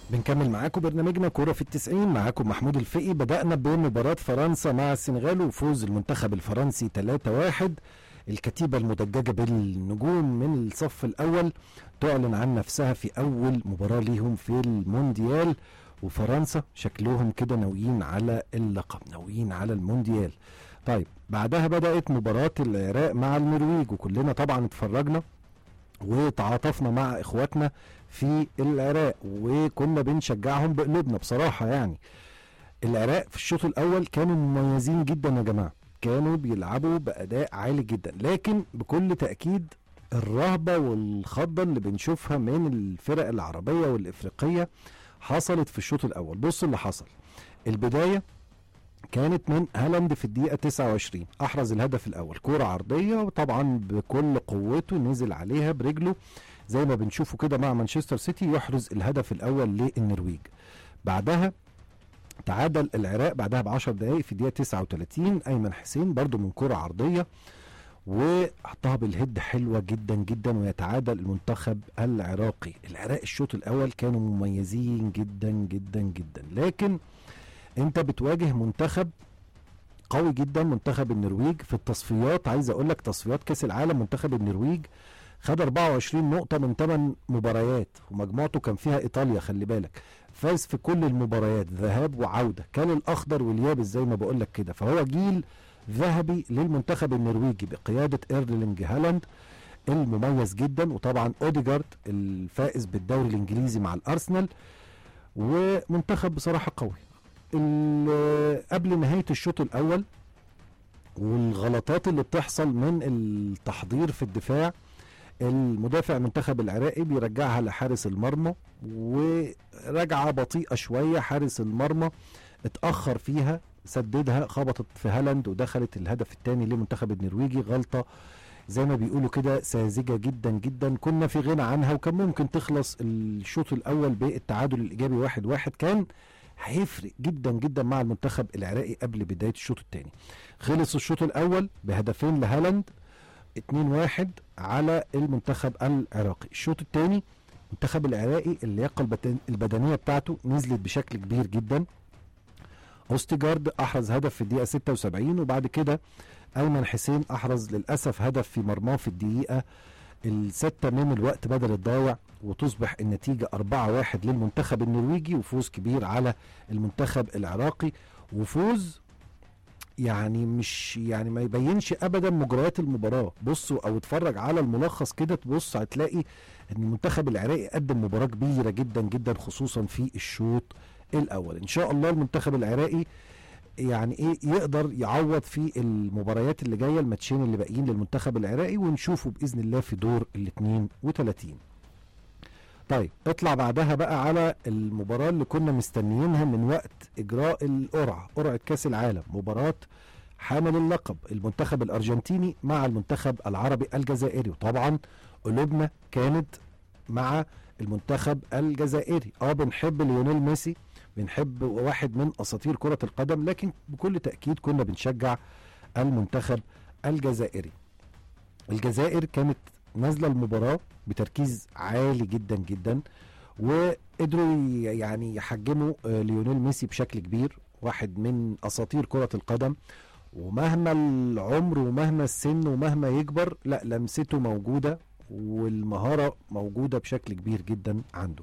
بنكمل معاكم برنامجنا كورة في التسعين معاكم محمود الفقي بدأنا بمباراة فرنسا مع السنغال وفوز المنتخب الفرنسي 3-1 الكتيبة المدججة بالنجوم من الصف الأول تعلن عن نفسها في أول مباراة ليهم في المونديال وفرنسا شكلهم كده ناويين على اللقب ناويين على المونديال طيب بعدها بدأت مباراة العراق مع النرويج وكلنا طبعا اتفرجنا وتعاطفنا مع اخواتنا في العراق وكنا بنشجعهم بقلوبنا بصراحه يعني العراق في الشوط الاول كانوا مميزين جدا يا جماعه كانوا بيلعبوا باداء عالي جدا لكن بكل تاكيد الرهبه والخضه اللي بنشوفها من الفرق العربيه والافريقيه حصلت في الشوط الاول بص اللي حصل البدايه كانت من هالاند في الدقيقة 29 أحرز الهدف الأول كرة عرضية وطبعا بكل قوته نزل عليها برجله زي ما بنشوفه كده مع مانشستر سيتي يحرز الهدف الأول للنرويج بعدها تعادل العراق بعدها ب 10 دقائق في الدقيقة 39 أيمن حسين برضو من كرة عرضية وحطها بالهيد حلوة جدا جدا ويتعادل المنتخب العراقي العراق الشوط الأول كانوا مميزين جدا جدا جدا لكن انت بتواجه منتخب قوي جدا منتخب النرويج في التصفيات عايز اقول لك تصفيات كاس العالم منتخب النرويج خد 24 نقطة من 8 مباريات ومجموعته كان فيها ايطاليا خلي بالك فاز في كل المباريات ذهاب وعودة كان الاخضر واليابس زي ما بقول لك كده فهو جيل ذهبي للمنتخب النرويجي بقيادة ايرلينج هالاند المميز جدا وطبعا اوديجارد الفائز بالدوري الانجليزي مع الارسنال ومنتخب بصراحة قوي قبل نهاية الشوط الأول والغلطات اللي بتحصل من التحضير في الدفاع المدافع المنتخب العراقي بيرجعها لحارس المرمى ورجعة بطيئة شوية حارس المرمى اتأخر فيها سددها خبطت في هالاند ودخلت الهدف الثاني لمنتخب النرويجي غلطة زي ما بيقولوا كده ساذجة جدا جدا كنا في غنى عنها وكان ممكن تخلص الشوط الأول بالتعادل الإيجابي واحد واحد كان هيفرق جدا جدا مع المنتخب العراقي قبل بدايه الشوط الثاني خلص الشوط الاول بهدفين لهالاند 2-1 على المنتخب العراقي الشوط الثاني المنتخب العراقي اللياقه البدنيه بتاعته نزلت بشكل كبير جدا اوستيجارد احرز هدف في الدقيقه 76 وبعد كده ايمن حسين احرز للاسف هدف في مرماه في الدقيقه الستة من الوقت بدل الضايع وتصبح النتيجة 4-1 للمنتخب النرويجي وفوز كبير على المنتخب العراقي وفوز يعني مش يعني ما يبينش ابدا مجريات المباراه بصوا او اتفرج على الملخص كده تبص هتلاقي ان المنتخب العراقي قدم مباراه كبيره جدا جدا خصوصا في الشوط الاول ان شاء الله المنتخب العراقي يعني ايه يقدر يعوض في المباريات اللي جايه الماتشين اللي باقيين للمنتخب العراقي ونشوفه باذن الله في دور ال 32 طيب اطلع بعدها بقى على المباراة اللي كنا مستنيينها من وقت اجراء القرعة قرعة كاس العالم مباراة حامل اللقب المنتخب الارجنتيني مع المنتخب العربي الجزائري وطبعا قلوبنا كانت مع المنتخب الجزائري اه بنحب ليونيل ميسي بنحب واحد من اساطير كرة القدم لكن بكل تأكيد كنا بنشجع المنتخب الجزائري الجزائر كانت نازله المباراه بتركيز عالي جدا جدا وقدروا يعني يحجموا ليونيل ميسي بشكل كبير واحد من اساطير كره القدم ومهما العمر ومهما السن ومهما يكبر لا لمسته موجوده والمهاره موجوده بشكل كبير جدا عنده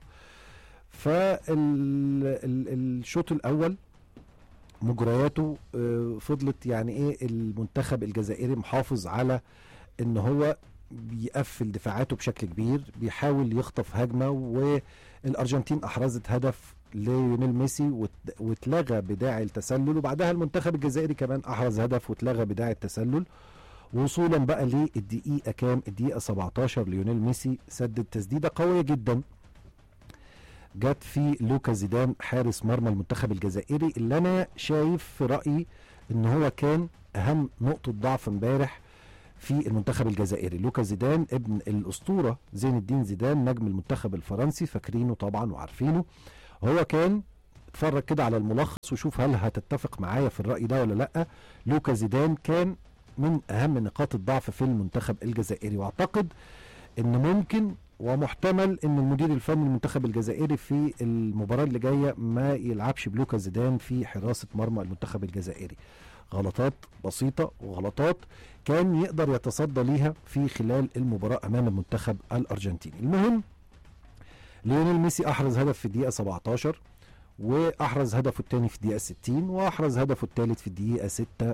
فالشوط الاول مجرياته فضلت يعني ايه المنتخب الجزائري محافظ على ان هو بيقفل دفاعاته بشكل كبير بيحاول يخطف هجمه والارجنتين احرزت هدف ليونيل ميسي واتلغى بداعي التسلل وبعدها المنتخب الجزائري كمان احرز هدف واتلغى بداعي التسلل وصولا بقى للدقيقه كام الدقيقه 17 ليونيل ميسي سدد تسديده قويه جدا جت في لوكا زيدان حارس مرمى المنتخب الجزائري اللي انا شايف في رايي ان هو كان اهم نقطه ضعف امبارح في المنتخب الجزائري لوكا زيدان ابن الاسطوره زين الدين زيدان نجم المنتخب الفرنسي فاكرينه طبعا وعارفينه هو كان اتفرج كده على الملخص وشوف هل هتتفق معايا في الراي ده ولا لا لوكا زيدان كان من اهم نقاط الضعف في المنتخب الجزائري واعتقد ان ممكن ومحتمل ان المدير الفني المنتخب الجزائري في المباراه اللي جايه ما يلعبش بلوكا زيدان في حراسه مرمى المنتخب الجزائري غلطات بسيطه وغلطات كان يقدر يتصدى ليها في خلال المباراه امام المنتخب الارجنتيني المهم ليونيل ميسي احرز هدف في الدقيقه 17 واحرز هدفه الثاني في الدقيقه 60 واحرز هدفه الثالث في الدقيقه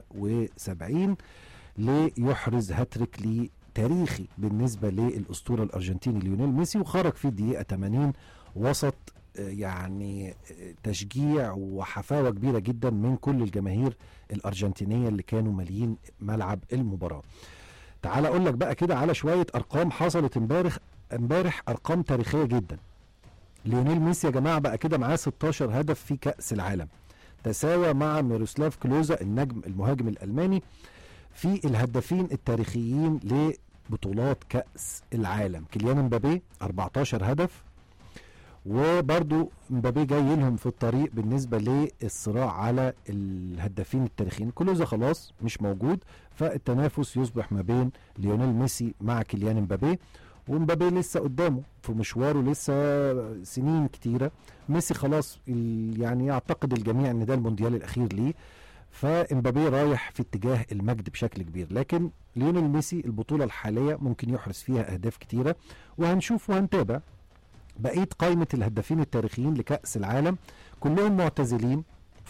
76 ليحرز هاتريك لي تاريخي بالنسبه للاسطوره الارجنتيني ليونيل ميسي وخرج في الدقيقه 80 وسط آه، يعني آه، تشجيع وحفاوه كبيره جدا من كل الجماهير الارجنتينيه اللي كانوا ماليين ملعب المباراه. تعال اقول لك بقى كده على شويه ارقام حصلت امبارح امبارح ارقام تاريخيه جدا. ليونيل ميسي يا جماعه بقى كده معاه 16 هدف في كاس العالم. تساوى مع ميروسلاف كلوزا النجم المهاجم الالماني في الهدافين التاريخيين لبطولات كأس العالم كيليان مبابي 14 هدف وبرضو مبابي جاي لهم في الطريق بالنسبة للصراع على الهدافين التاريخيين كلوزا خلاص مش موجود فالتنافس يصبح ما بين ليونيل ميسي مع كيليان مبابي ومبابي لسه قدامه في مشواره لسه سنين كتيرة ميسي خلاص يعني يعتقد الجميع ان ده المونديال الاخير ليه فامبابي رايح في اتجاه المجد بشكل كبير لكن ليونيل ميسي البطوله الحاليه ممكن يحرز فيها اهداف كتيره وهنشوف وهنتابع بقيه قائمه الهدافين التاريخيين لكاس العالم كلهم معتزلين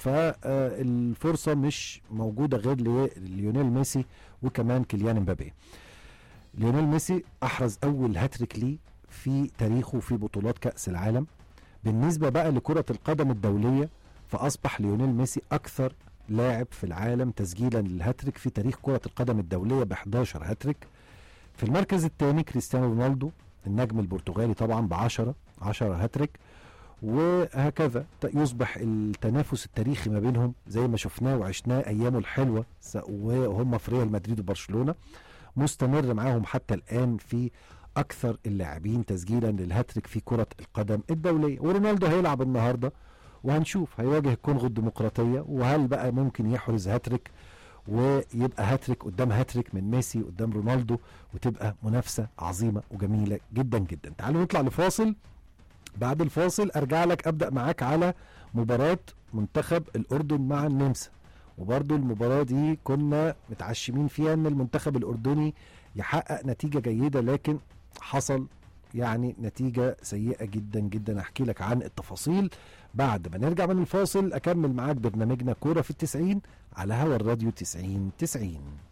فالفرصه مش موجوده غير ليونيل ميسي وكمان كيليان امبابي ليونيل ميسي احرز اول هاتريك ليه في تاريخه في بطولات كاس العالم بالنسبه بقى لكره القدم الدوليه فاصبح ليونيل ميسي اكثر لاعب في العالم تسجيلا للهاتريك في تاريخ كرة القدم الدولية ب 11 هاتريك في المركز الثاني كريستيانو رونالدو النجم البرتغالي طبعا ب 10 10 هاتريك وهكذا يصبح التنافس التاريخي ما بينهم زي ما شفناه وعشناه ايامه الحلوه وهم في ريال مدريد وبرشلونه مستمر معاهم حتى الان في اكثر اللاعبين تسجيلا للهاتريك في كره القدم الدوليه ورونالدو هيلعب النهارده وهنشوف هيواجه الكونغو الديمقراطيه وهل بقى ممكن يحرز هاتريك ويبقى هاتريك قدام هاتريك من ميسي قدام رونالدو وتبقى منافسه عظيمه وجميله جدا جدا تعالوا نطلع لفاصل بعد الفاصل ارجع لك ابدا معاك على مباراه منتخب الاردن مع النمسا وبرضو المباراة دي كنا متعشمين فيها ان المنتخب الاردني يحقق نتيجة جيدة لكن حصل يعني نتيجة سيئة جدا جدا احكي لك عن التفاصيل بعد ما نرجع من الفاصل اكمل معاك برنامجنا كورة في التسعين على هوا الراديو تسعين تسعين